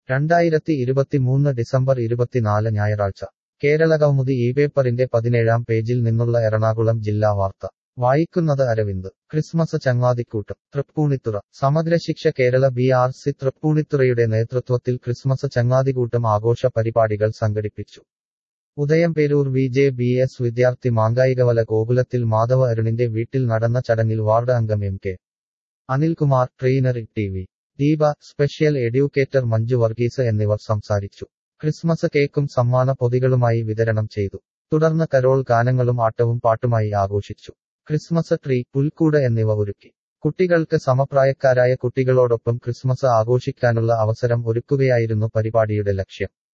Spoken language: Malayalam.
രണ്ടായിരത്തി ഇരുപത്തിമൂന്ന് ഡിസംബർ ഇരുപത്തിനാല് ഞായറാഴ്ച കേരള കൗമുദി ഈ പേപ്പറിന്റെ പതിനേഴാം പേജിൽ നിന്നുള്ള എറണാകുളം ജില്ലാ വാർത്ത വായിക്കുന്നത് Aravind Christmas ചങ്ങാതിക്കൂട്ടം Thrippunithura Samagra Shiksha Kerala B R C തൃപ്പൂണിത്തുറയുടെ നേതൃത്വത്തിൽ ക്രിസ്മസ് ചങ്ങാതിക്കൂട്ടം ആഘോഷ പരിപാടികൾ സംഘടിപ്പിച്ചു Udayamperoor V J B S വിദ്യാർത്ഥി മാങ്കായികവല ഗോകുലത്തിൽ മാധവ അരുണിന്റെ വീട്ടിൽ നടന്ന ചടങ്ങിൽ വാർഡ് അംഗം M K Anilkumar trainer T V Deepa special educator Manju Varghese എന്നിവർ സംസാരിച്ചു ക്രിസ്മസ് കേക്കും സമ്മാന പൊതികളുമായി വിതരണം ചെയ്തു തുടർന്ന് കരോൾ ഗാനങ്ങളും ആട്ടവും പാട്ടുമായി ആഘോഷിച്ചു ക്രിസ്മസ് ട്രീ പുൽക്കൂട് എന്നിവ ഒരുക്കി കുട്ടികൾക്ക് സമപ്രായക്കാരായ കുട്ടികളോടൊപ്പം ക്രിസ്മസ് ആഘോഷിക്കാനുള്ള അവസരം ഒരുക്കുകയായിരുന്നു പരിപാടിയുടെ ലക്ഷ്യം